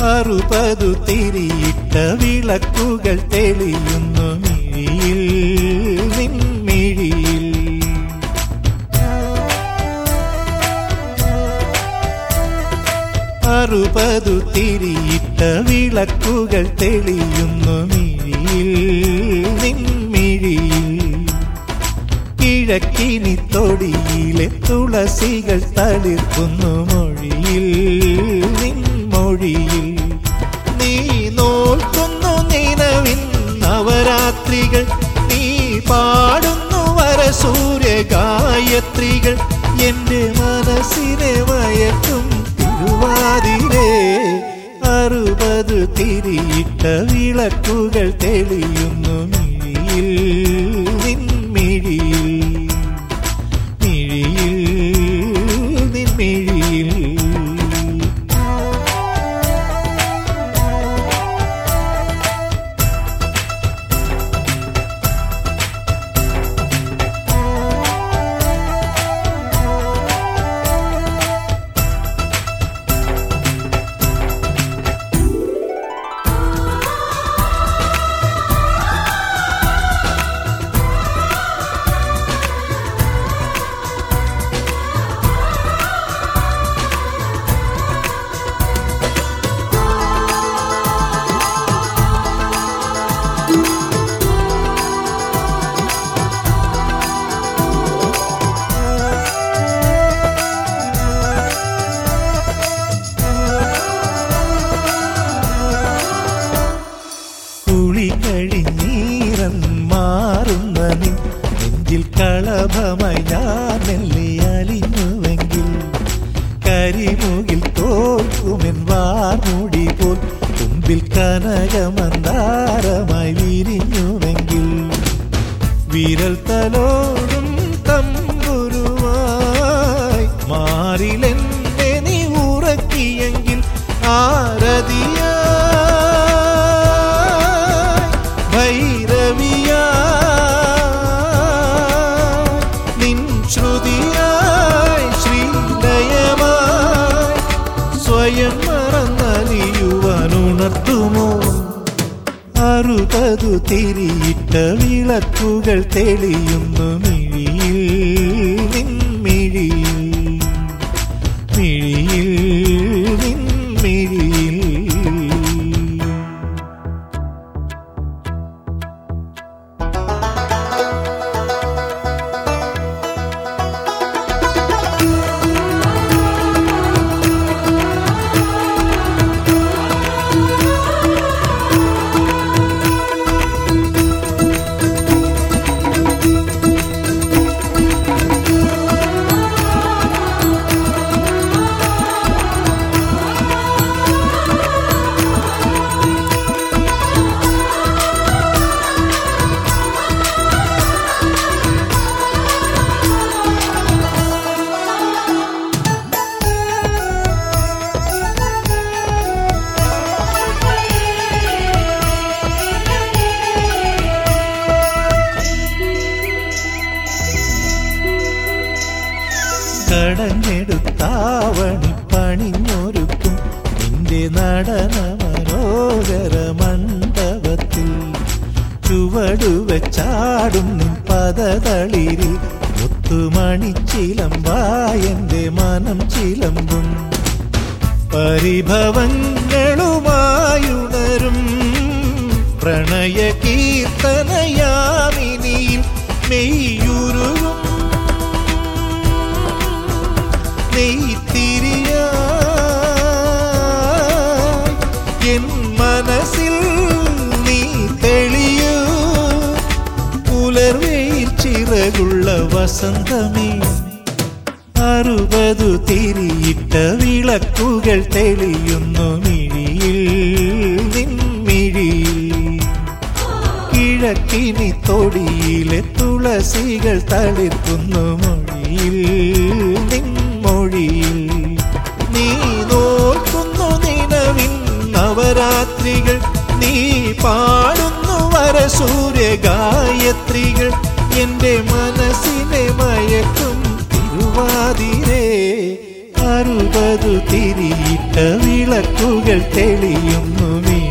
അറുപതു തിരിയിട്ട വിളക്കുകൾ തെളിയുന്നു മിഴിയിൽ നിൻമിഴിയിൽ അറുപതു തിരിയിട്ട വിളക്കുകൾ തെളിയുന്നു മിഴിയിൽ നിൻമിഴിയിൽ കിഴക്കിനി തൊടിയിലെ തുളസികൾ തളിർക്കുന്നു മൊഴിയിൽ നിൻമൊഴിയിൽ നീ നോൽക്കുന്നു നിലവിൻ നവരാത്രികൾ നീ പാടുന്നു വരസൂര്യ ഗായത്രികൾ എന്റെ മനസ്സിനെ മയക്കും തിരുവാതിരേ അറുപത് തിരിയിട്ട വിളക്കുകൾ തെളിയുന്നു മിഴിയിൽ നിൻമിഴിയിൽ മിഴിയിൽ നിൻമിഴിയിൽ കുളി കഴിഞ്ഞീറൻ മാറുന്ന നിൻ നെഞ്ചിൽ കളഭമായി ഞാൻ മെല്ലെ അലിഞ്ഞുവെങ്കിൽ കരിമുകിൽ തോൽക്കുമെൻ വാർമുടി പോൽ മുമ്പിൽ കനകമന്താരമായി വിരിഞ്ഞുവെങ്കിൽ വിരൽ തലോടും തമ്പുരുവായി മാറിലെന്നെ നീ ഉറക്കിയെങ്കിൽ ആരതിയായി ഭൈരവിയായി നിൻ ശ്രുതിയായി ശ്രീലയമായി സ്വയം മറന്നലിയുവാനുണർത്തുമോ അറുപതു തിരിയിട്ട വിളക്കുകൾ തെളിയുന്നു മിഴിയിൽ നിൻമിഴിയിൽ മിഴിയിൽ നിൻമിഴിയിൽ കടഞ്ഞെടുത്താവണി പണിഞ്ഞൊരുക്കും നിന്റെ നടന മനോഹര മണ്ഡപത്തിൽ ചുവടുവച്ചാടും നിൻ പദതളിരിൽ മുത്തുമണിച്ചിലമ്പായന്റെ മനം ചിലമ്പും പരിഭവങ്ങളുമായുണരും പ്രണയ കീർത്തനയാമിനിയിൽ മെയ്യുരുവും നെയ്ത്തിരിയായി എൻ മനസ്സിൽ നീ തെളിയൂ പുലർവെയിൽ ചിറകുള്ള വസന്തമേ അറുപതു തിരിയിട്ട വിളക്കുകൾ തെളിയുന്നു മിഴിയിൽ നിൻമിഴിയിൽ കിഴക്കിനി തൊടിയിലെ തുളസികൾ തളിർക്കുന്നു മൊഴിയിൽ നിൻമൊഴിയിൽ നീ നോക്കുന്നു നിലവിൻ നവരാത്രികൾ നീ പാടുന്നു വരസൂര്യ ഗായത്രികൾ എന്റെ മനസ്സിനെ മയക്കും തിരുവാതിരേ അറുപതു തിരിയിട്ട വിളക്കുകൾ തെളിയുന്നു നീ